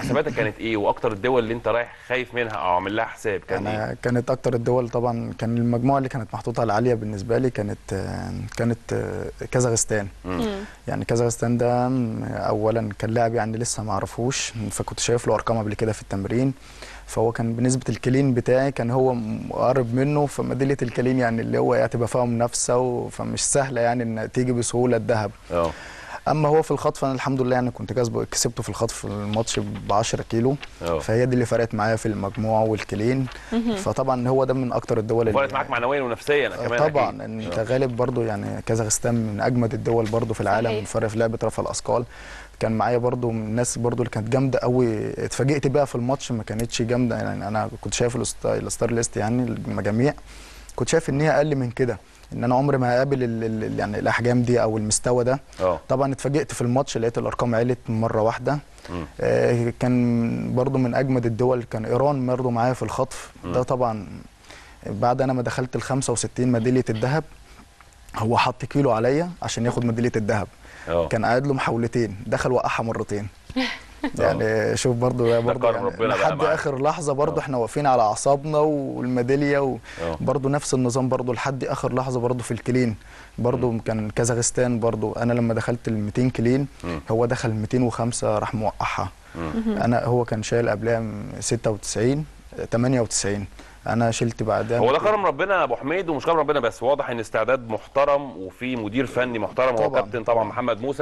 حساباتك كانت ايه واكتر الدول اللي انت رايح خايف منها او عامل لها حساب كان ايه انا كانت اكتر الدول طبعا كان المجموعه اللي كانت محطوطه العاليه بالنسبه لي كانت آه، كانت آه، كازاخستان يعني كازاخستان ده م، اولا كان لاعب يعني لسه ما اعرفوش فكنت شايف له ارقام قبل كده في التمرين فهو كان بنسبه الكلين بتاعي كان هو مقرب منه فميداليه الكلين يعني اللي هو يعني تبقى فيها منافسه و- فمش سهله يعني ان تيجي بسهوله الذهب اه اما هو في الخطف انا الحمد لله يعني كنت كسبه كسبته في الخطف الماتش ب 10 كيلو اه فهي دي اللي فرقت معايا في المجموعه والكلين فطبعا هو ده من اكتر الدول فرقت معاك معنويا ونفسيا كمان طبعا أكيد. ان آه. انت غالب برضو يعني كازاخستان من اجمد الدول برضو في العالم صحيح. الفرق في لعبه رفع الاثقال كان معايا برضو من الناس برضو اللي كانت جامده قوي اتفاجئت بيها في الماتش ما كانتش جامده يعني انا كنت شايف الست- الستار ليست يعني المجاميع كنت شايف ان هي اقل من كده ان انا عمري ما هقابل ال- ال- يعني الاحجام دي او المستوى ده اه طبعا اتفاجئت في الماتش لقيت الارقام علت مره واحده مم. آه، كان برضو من اجمد الدول كان ايران برضو معايا في الخطف ده طبعا بعد انا ما دخلت ال 65 ميداليه الذهب هو حط كيلو عليا عشان ياخد ميداليه الذهب اه كان قاعد له محاولتين دخل وقعها مرتين يعني شوف برضو ده برضو كرم يعني ربنا بقى لحد معاك. اخر لحظه برضو آه. احنا واقفين على اعصابنا والميداليه آه. وبرضو نفس النظام برضو لحد اخر لحظه برضو في الكلين برضو كان كازاخستان برضو انا لما دخلت ال 200 كلين مم. هو دخل 205 راح موقعها مم. انا هو كان شايل قبلها م- 96 98 انا شلت بعدها هو ده 200. كرم ربنا يا ابو حميد ومش كرم ربنا بس واضح ان استعداد محترم وفي مدير فني محترم هو طبعاً. كابتن طبعا محمد موسى